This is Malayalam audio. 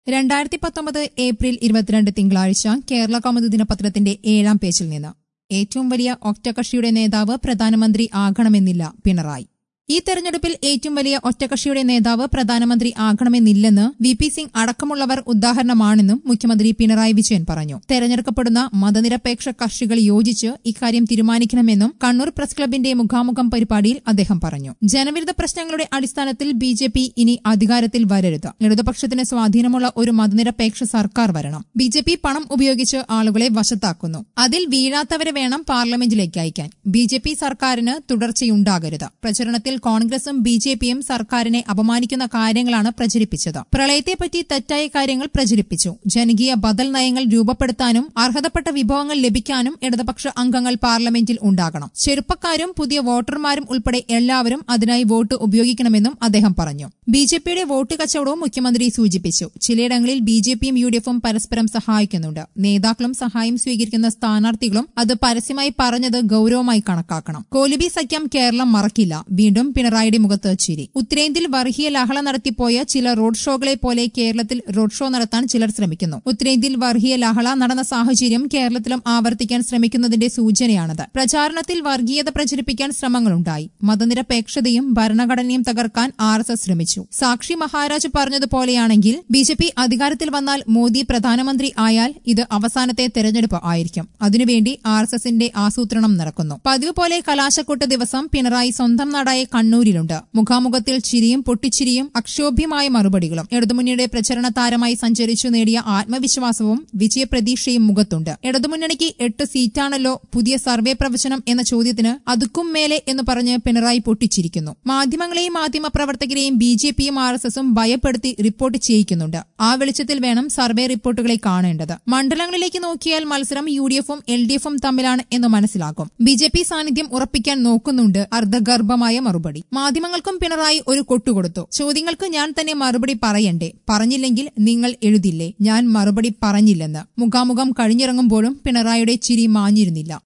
രണ്ടായിരത്തി പത്തൊമ്പത് ഏപ്രിൽ ഇരുപത്തിരണ്ട് തിങ്കളാഴ്ച കേരള കൗമുദി ദിനപത്രത്തിന്റെ ഏഴാം പേജിൽ നിന്ന് ഏറ്റവും വലിയ ഒറ്റകക്ഷിയുടെ നേതാവ് പ്രധാനമന്ത്രി ആകണമെന്നില്ല പിണറായി ഈ തെരഞ്ഞെടുപ്പിൽ ഏറ്റവും വലിയ ഒറ്റകക്ഷിയുടെ നേതാവ് പ്രധാനമന്ത്രി ആകണമെന്നില്ലെന്ന് വി പി സിംഗ് അടക്കമുള്ളവർ ഉദാഹരണമാണെന്നും മുഖ്യമന്ത്രി പിണറായി വിജയൻ പറഞ്ഞു തെരഞ്ഞെടുക്കപ്പെടുന്ന മതനിരപേക്ഷ കക്ഷികൾ യോജിച്ച് ഇക്കാര്യം തീരുമാനിക്കണമെന്നും കണ്ണൂർ പ്രസ് ക്ലബിന്റെ മുഖാമുഖം പരിപാടിയിൽ അദ്ദേഹം പറഞ്ഞു ജനവിരുദ്ധ പ്രശ്നങ്ങളുടെ അടിസ്ഥാനത്തിൽ ബി ജെ പി ഇനി അധികാരത്തിൽ വരരുത് ഇടതുപക്ഷത്തിന് സ്വാധീനമുള്ള ഒരു മതനിരപേക്ഷ സർക്കാർ വരണം ബി ജെ പി പണം ഉപയോഗിച്ച് ആളുകളെ വശത്താക്കുന്നു അതിൽ വീഴാത്തവരെ വേണം പാർലമെന്റിലേക്ക് അയക്കാൻ ബി ജെ പി സർക്കാരിന് തുടർച്ചയുണ്ടാകരുത് പ്രചരണത്തിൽ കോൺഗ്രസും ബി ജെ പിയും സർക്കാരിനെ അപമാനിക്കുന്ന കാര്യങ്ങളാണ് പ്രചരിപ്പിച്ചത് പ്രളയത്തെപ്പറ്റി തെറ്റായ കാര്യങ്ങൾ പ്രചരിപ്പിച്ചു ജനകീയ ബദൽ നയങ്ങൾ രൂപപ്പെടുത്താനും അർഹതപ്പെട്ട വിഭവങ്ങൾ ലഭിക്കാനും ഇടതുപക്ഷ അംഗങ്ങൾ പാർലമെന്റിൽ ഉണ്ടാകണം ചെറുപ്പക്കാരും പുതിയ വോട്ടർമാരും ഉൾപ്പെടെ എല്ലാവരും അതിനായി വോട്ട് ഉപയോഗിക്കണമെന്നും അദ്ദേഹം പറഞ്ഞു ബി ജെ പിയുടെ വോട്ട് കച്ചവടവും മുഖ്യമന്ത്രി സൂചിപ്പിച്ചു ചിലയിടങ്ങളിൽ ബി ജെ പിയും യു ഡി എഫും പരസ്പരം സഹായിക്കുന്നുണ്ട് നേതാക്കളും സഹായം സ്വീകരിക്കുന്ന സ്ഥാനാർത്ഥികളും അത് പരസ്യമായി പറഞ്ഞത് ഗൌരവമായി കണക്കാക്കണം കോലുബി സഖ്യം കേരളം മറക്കില്ല വീണ്ടും പിണറായിയുടെ മുഖത്ത് ചിരി ഉത്തരേന്ത്യയിൽ വർഗീയ ലഹള നടത്തിപ്പോയ ചില റോഡ് ഷോകളെ പോലെ കേരളത്തിൽ റോഡ് ഷോ നടത്താൻ ചിലർ ശ്രമിക്കുന്നു ഉത്തരേന്ത്യയിൽ വർഗീയ ലഹള നടന്ന സാഹചര്യം കേരളത്തിലും ആവർത്തിക്കാൻ ശ്രമിക്കുന്നതിന്റെ സൂചനയാണത് പ്രചാരണത്തിൽ വർഗീയത പ്രചരിപ്പിക്കാൻ ശ്രമങ്ങളുണ്ടായി മതനിരപേക്ഷതയും ഭരണഘടനയും തകർക്കാൻ ആർ എസ് എസ് ശ്രമിച്ചു സാക്ഷി മഹാരാജ് പറഞ്ഞതുപോലെയാണെങ്കിൽ ബി ജെ പി അധികാരത്തിൽ വന്നാൽ മോദി പ്രധാനമന്ത്രി ആയാൽ ഇത് അവസാനത്തെ തെരഞ്ഞെടുപ്പ് ആയിരിക്കും അതിനുവേണ്ടി ആർ എസ് എസിന്റെ ആസൂത്രണം നടക്കുന്നു പതിവ് പോലെ കലാശക്കൊട്ട് ദിവസം പിണറായി സ്വന്തം നാടായ കണ്ണൂരിലുണ്ട് മുഖാമുഖത്തിൽ ചിരിയും പൊട്ടിച്ചിരിയും അക്ഷോഭ്യമായ മറുപടികളും ഇടതുമുന്നണിയുടെ പ്രചരണ താരമായി സഞ്ചരിച്ചു നേടിയ ആത്മവിശ്വാസവും വിജയപ്രതീക്ഷയും മുഖത്തുണ്ട് ഇടതുമുന്നണിക്ക് എട്ട് സീറ്റാണല്ലോ പുതിയ സർവേ പ്രവചനം എന്ന ചോദ്യത്തിന് അതുക്കും മേലെ എന്ന് പറഞ്ഞ് പിണറായി പൊട്ടിച്ചിരിക്കുന്നു മാധ്യമങ്ങളെയും മാധ്യമ പ്രവർത്തകരെയും ബി ജെ പിയും ആർ എസ് എസും ഭയപ്പെടുത്തി റിപ്പോർട്ട് ചെയ്യിക്കുന്നുണ്ട് ആ വെളിച്ചത്തിൽ വേണം സർവേ റിപ്പോർട്ടുകളെ കാണേണ്ടത് മണ്ഡലങ്ങളിലേക്ക് നോക്കിയാൽ മത്സരം യു ഡി എഫും എൽ ഡി എഫും തമ്മിലാണ് എന്ന് മനസ്സിലാക്കും ബി ജെ പി സാന്നിധ്യം ഉറപ്പിക്കാൻ നോക്കുന്നുണ്ട് അർദ്ധഗർഭമായ മറുപടി മാധ്യമങ്ങൾക്കും പിണറായി ഒരു കൊട്ടുകൊടുത്തു ചോദ്യങ്ങൾക്ക് ഞാൻ തന്നെ മറുപടി പറയണ്ടേ പറഞ്ഞില്ലെങ്കിൽ നിങ്ങൾ എഴുതില്ലേ ഞാൻ മറുപടി പറഞ്ഞില്ലെന്ന് മുഖാമുഖം കഴിഞ്ഞിറങ്ങുമ്പോഴും പിണറായിയുടെ ചിരി മാഞ്ഞിരുന്നില്ല